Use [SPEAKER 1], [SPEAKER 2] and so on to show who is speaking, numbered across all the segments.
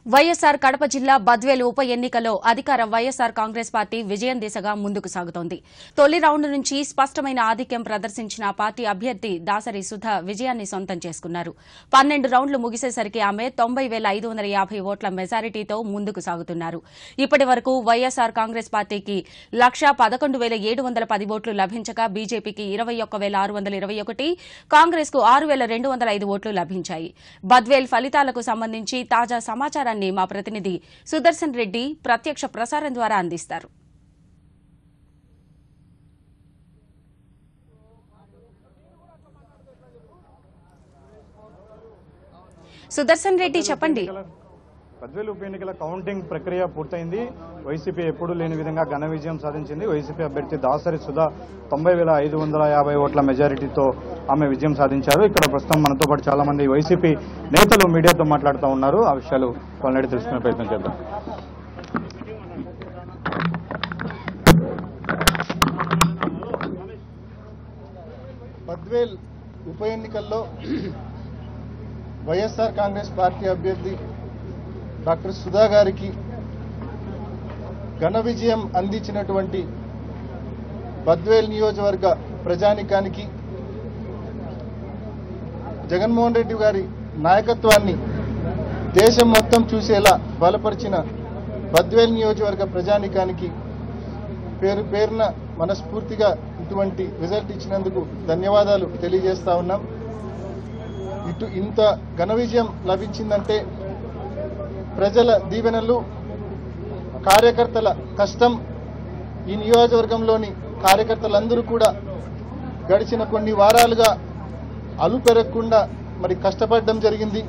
[SPEAKER 1] వైఎస్సార్ కడప జిల్లా బద్వేలు ఉప ఎన్నికలో అధికార వైఎస్సార్ కాంగ్రెస్ పార్టీ విజయం దిశగా ముందుకు సాగుతోంది తొలి రౌండ్ నుంచి స్పష్టమైన ఆధిక్యం ప్రదర్శించిన ఆ పార్టీ అభ్యర్థి దాసరి సుధ విజయాన్ని సొంతం చేసుకున్నారు పన్నెండు రౌండ్లు ముగిసేసరికి ఆమె తొంభై వేల ఐదు వందల యాభై ఓట్ల మెజారిటీతో ముందుకు సాగుతున్నారు ఇప్పటి వరకు వైఎస్సార్ కాంగ్రెస్ పార్టీకి లక్షా పదకొండు వేల ఏడు వందల పది ఓట్లు లభించగా బీజేపీకి ఇరవై ఒక్క వేల ఆరు వందల ఇరవై ఒకటి కాంగ్రెస్ కు ఆరు వేల రెండు వందల ఐదు ఓట్లు లభించాయి బద్వేల్ ఫలితాలకు సంబంధించి తాజా సమాచారాన్ని మా ప్రతినిధి సుదర్శన్ రెడ్డి ప్రత్యక్ష ప్రసారం ద్వారా అందిస్తారు సుదర్శన్ రెడ్డి చెప్పండి
[SPEAKER 2] పద్వేలు ఉప ఎన్నికల కౌంటింగ్ ప్రక్రియ పూర్తయింది వైసీపీ ఎప్పుడూ లేని విధంగా ఘన విజయం సాధించింది వైసీపీ అభ్యర్థి దాసరి సుధా తొంభై వేల ఐదు వందల యాభై ఓట్ల మెజారిటీతో ఆమె విజయం సాధించారు ఇక్కడ ప్రస్తుతం మనతో పాటు చాలా మంది వైసీపీ నేతలు మీడియాతో మాట్లాడుతూ ఉన్నారు ఆ విషయాలు వాళ్ళని తెలుసుకునే ప్రయత్నం చేద్దాం
[SPEAKER 3] బద్వేల్ ఉప ఎన్నికల్లో వైఎస్ఆర్ కాంగ్రెస్ పార్టీ అభ్యర్థి డాక్టర్ సుధా గారికి ఘన విజయం అందించినటువంటి బద్వేల్ నియోజకవర్గ ప్రజానికానికి జగన్మోహన్ రెడ్డి గారి నాయకత్వాన్ని దేశం మొత్తం చూసేలా బలపరిచిన బద్వేల్ నియోజకవర్గ ప్రజానికానికి పేరు పేరున మనస్ఫూర్తిగా ఇటువంటి రిజల్ట్ ఇచ్చినందుకు ధన్యవాదాలు తెలియజేస్తా ఉన్నాం ఇటు ఇంత ఘన విజయం లభించిందంటే ప్రజల దీవెనలు కార్యకర్తల కష్టం ఈ నియోజకవర్గంలోని కార్యకర్తలందరూ కూడా గడిచిన కొన్ని వారాలుగా అలు పెరగకుండా మరి కష్టపడడం జరిగింది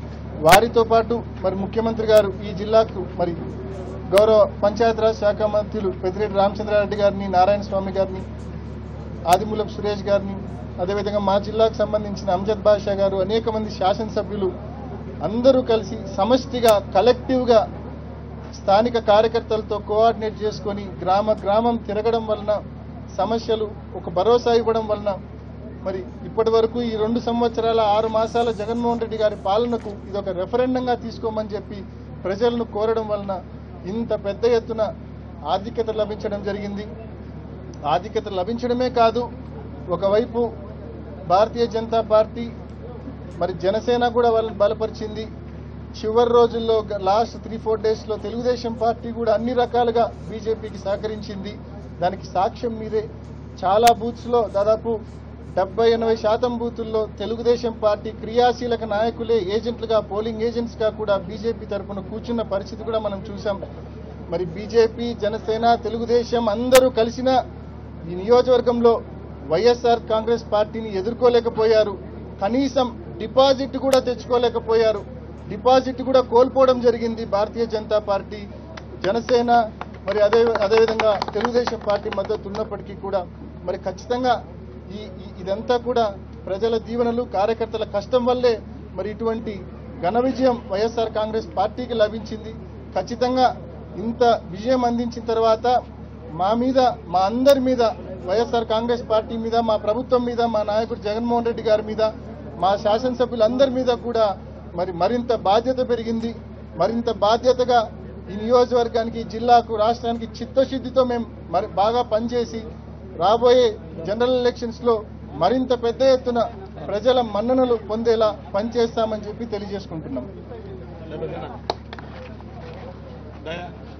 [SPEAKER 3] వారితో పాటు మరి ముఖ్యమంత్రి గారు ఈ జిల్లాకు మరి గౌరవ పంచాయతీరాజ్ శాఖ మంత్రులు పెద్దిరెడ్డి రామచంద్రారెడ్డి గారిని నారాయణ స్వామి గారిని ఆదిమూలపు సురేష్ గారిని అదేవిధంగా మా జిల్లాకు సంబంధించిన అంజద్ బాషా గారు అనేక మంది శాసనసభ్యులు అందరూ కలిసి సమష్టిగా కలెక్టివ్గా స్థానిక కార్యకర్తలతో కోఆర్డినేట్ చేసుకొని గ్రామ గ్రామం తిరగడం వలన సమస్యలు ఒక భరోసా ఇవ్వడం వలన మరి ఇప్పటి వరకు ఈ రెండు సంవత్సరాల ఆరు మాసాల జగన్మోహన్ రెడ్డి గారి పాలనకు ఇది ఒక రెఫరెండంగా తీసుకోమని చెప్పి ప్రజలను కోరడం వలన ఇంత పెద్ద ఎత్తున ఆధిక్యత లభించడం జరిగింది ఆధిక్యత లభించడమే కాదు ఒకవైపు భారతీయ జనతా పార్టీ మరి జనసేన కూడా వాళ్ళని బలపరిచింది చివరి రోజుల్లో గ- లాస్ట్ త్రీ ఫోర్ డేస్ లో తెలుగుదేశం పార్టీ కూడా అన్ని రకాలుగా బీజేపీకి సహకరించింది దానికి సాక్ష్యం మీరే చాలా బూత్స్ లో దాదాపు డెబ్బై ఎనభై శాతం బూతుల్లో తెలుగుదేశం పార్టీ క్రియాశీలక నాయకులే ఏజెంట్లుగా పోలింగ్ ఏజెంట్స్ గా కూడా బీజేపీ తరపున కూర్చున్న పరిస్థితి కూడా మనం చూసాం మరి బీజేపీ జనసేన తెలుగుదేశం అందరూ కలిసిన ఈ నియోజకవర్గంలో వైఎస్ఆర్ కాంగ్రెస్ పార్టీని ఎదుర్కోలేకపోయారు కనీసం డిపాజిట్ కూడా తెచ్చుకోలేకపోయారు డిపాజిట్ కూడా కోల్పోవడం జరిగింది భారతీయ జనతా పార్టీ జనసేన మరి అదే అదేవిధంగా తెలుగుదేశం పార్టీ మద్దతు ఉన్నప్పటికీ కూడా మరి ఖచ్చితంగా ఈ ఈ- ఇదంతా కూడా ప్రజల దీవెనలు కార్యకర్తల కష్టం వల్లే మరి ఇటువంటి ఘన విజయం వైఎస్ఆర్ కాంగ్రెస్ పార్టీకి లభించింది ఖచ్చితంగా ఇంత విజయం అందించిన తర్వాత మా మీద మా అందరి మీద వైఎస్ఆర్ కాంగ్రెస్ పార్టీ మీద మా ప్రభుత్వం మీద మా నాయకుడు జగన్మోహన్ రెడ్డి గారి మీద మా శాసనసభ్యులందరి మీద కూడా మరి మరింత బాధ్యత పెరిగింది మరింత బాధ్యతగా ఈ నియోజకవర్గానికి ఈ జిల్లాకు రాష్ట్రానికి చిత్తశుద్ధితో మేము మరి బాగా పనిచేసి రాబోయే జనరల్ ఎలక్షన్స్ లో మరింత పెద్ద ఎత్తున ప్రజల మన్ననలు పొందేలా పనిచేస్తామని చెప్పి తెలియజేసుకుంటున్నాం